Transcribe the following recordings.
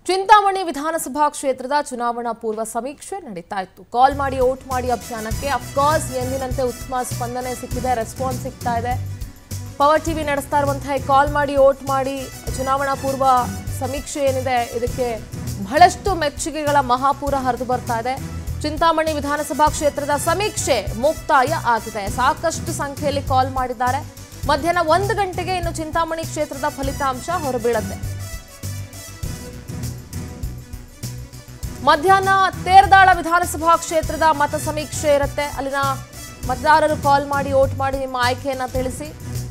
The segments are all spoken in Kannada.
ಚಿಂತಾಮಣಿ ವಿಧಾನಸಭಾ ಕ್ಷೇತ್ರದ ಚುನಾವಣಾ ಪೂರ್ವ ಸಮೀಕ್ಷೆ ನಡೀತಾ ಇತ್ತು ಕಾಲ್ ಮಾಡಿ ಓಟ್ ಮಾಡಿ ಅಭಿಯಾನಕ್ಕೆ ಅಫ್ಕೋರ್ಸ್ ಎಂದಿನಂತೆ ಉತ್ತಮ ಸ್ಪಂದನೆ ಸಿಕ್ಕಿದೆ ರೆಸ್ಪಾನ್ಸ್ ಸಿಗ್ತಾ ಇದೆ ಪವರ್ ಟಿವಿ ನಡೆಸ್ತಾ ಇರುವಂತಹ ಈ ಕಾಲ್ ಮಾಡಿ ಓಟ್ ಮಾಡಿ ಚುನಾವಣಾ ಪೂರ್ವ ಸಮೀಕ್ಷೆ ಏನಿದೆ ಇದಕ್ಕೆ ಬಹಳಷ್ಟು ಮೆಚ್ಚುಗೆಗಳ ಮಹಾಪೂರ ಹರಿದು ಬರ್ತಾ ಇದೆ ಚಿಂತಾಮಣಿ ವಿಧಾನಸಭಾ ಕ್ಷೇತ್ರದ ಸಮೀಕ್ಷೆ ಮುಕ್ತಾಯ ಆಗಿದೆ ಸಾಕಷ್ಟು ಸಂಖ್ಯೆಯಲ್ಲಿ ಕಾಲ್ ಮಾಡಿದ್ದಾರೆ ಮಧ್ಯಾಹ್ನ ಒಂದು ಗಂಟೆಗೆ ಇನ್ನು ಚಿಂತಾಮಣಿ ಕ್ಷೇತ್ರದ ಫಲಿತಾಂಶ ಹೊರಬೀಳತ್ತೆ ಮಧ್ಯಾಹ್ನ ತೇರದಾಳ ವಿಧಾನಸಭಾ ಕ್ಷೇತ್ರದ ಮತ ಸಮೀಕ್ಷೆ ಇರುತ್ತೆ ಅಲ್ಲಿನ ಮತದಾರರು ಕಾಲ್ ಮಾಡಿ ಓಟ್ ಮಾಡಿ ನಿಮ್ಮ ಆಯ್ಕೆಯನ್ನ ತಿಳಿಸಿ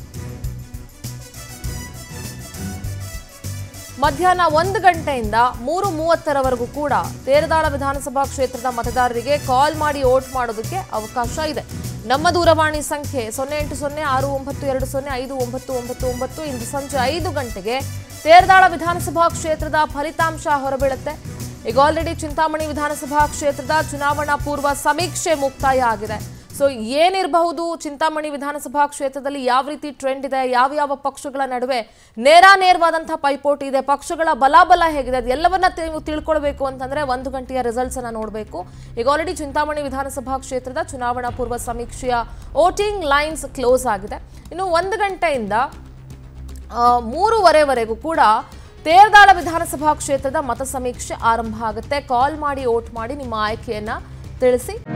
ಮಧ್ಯಾಹ್ನ ಒಂದು ಗಂಟೆಯಿಂದ ಮೂರು ಮೂವತ್ತರವರೆಗೂ ಕೂಡ ತೇರದಾಳ ವಿಧಾನಸಭಾ ಕ್ಷೇತ್ರದ ಮತದಾರರಿಗೆ ಕಾಲ್ ಮಾಡಿ ಓಟ್ ಮಾಡೋದಕ್ಕೆ ಅವಕಾಶ ಇದೆ ನಮ್ಮ ದೂರವಾಣಿ ಸಂಖ್ಯೆ ಸೊನ್ನೆ ಎಂಟು ಸೊನ್ನೆ ಆರು ಒಂಬತ್ತು ಎರಡು ಸೊನ್ನೆ ಐದು ಒಂಬತ್ತು ಒಂಬತ್ತು ಒಂಬತ್ತು ಇಂದು ಸಂಜೆ ಐದು ಗಂಟೆಗೆ ತೇರದಾಳ ವಿಧಾನಸಭಾ ಕ್ಷೇತ್ರದ ಫಲಿತಾಂಶ ಹೊರಬೀಳುತ್ತೆ ಈಗ ಆಲ್ರೆಡಿ ಚಿಂತಾಮಣಿ ವಿಧಾನಸಭಾ ಕ್ಷೇತ್ರದ ಚುನಾವಣಾ ಪೂರ್ವ ಸಮೀಕ್ಷೆ ಮುಕ್ತಾಯ ಆಗಿದೆ ಸೊ ಏನಿರಬಹುದು ಚಿಂತಾಮಣಿ ವಿಧಾನಸಭಾ ಕ್ಷೇತ್ರದಲ್ಲಿ ಯಾವ ರೀತಿ ಟ್ರೆಂಡ್ ಇದೆ ಯಾವ ಯಾವ ಪಕ್ಷಗಳ ನಡುವೆ ನೇರಾನೇರವಾದಂತಹ ಪೈಪೋಟಿ ಇದೆ ಪಕ್ಷಗಳ ಬಲಾಬಲ ಹೇಗಿದೆ ಅದೆಲ್ಲವನ್ನ ನೀವು ತಿಳ್ಕೊಳ್ಬೇಕು ಅಂತಂದ್ರೆ ಒಂದು ಗಂಟೆಯ ರಿಸಲ್ಟ್ಸ್ ಅನ್ನ ನೋಡಬೇಕು ಈಗ ಆಲ್ರೆಡಿ ಚಿಂತಾಮಣಿ ವಿಧಾನಸಭಾ ಕ್ಷೇತ್ರದ ಚುನಾವಣಾ ಪೂರ್ವ ಸಮೀಕ್ಷೆಯ ವೋಟಿಂಗ್ ಲೈನ್ಸ್ ಕ್ಲೋಸ್ ಆಗಿದೆ ಇನ್ನು ಒಂದು ಗಂಟೆಯಿಂದ ಆ, ಮೂರುವರೆವರೆಗೂ ಕೂಡ ತೇರದಾಳ ವಿಧಾನಸಭಾ ಕ್ಷೇತ್ರದ ಮತ ಸಮೀಕ್ಷೆ ಆರಂಭ ಆಗುತ್ತೆ ಕಾಲ್ ಮಾಡಿ ಓಟ್ ಮಾಡಿ ನಿಮ್ಮ ಆಯ್ಕೆಯನ್ನ ತಿಳಿಸಿ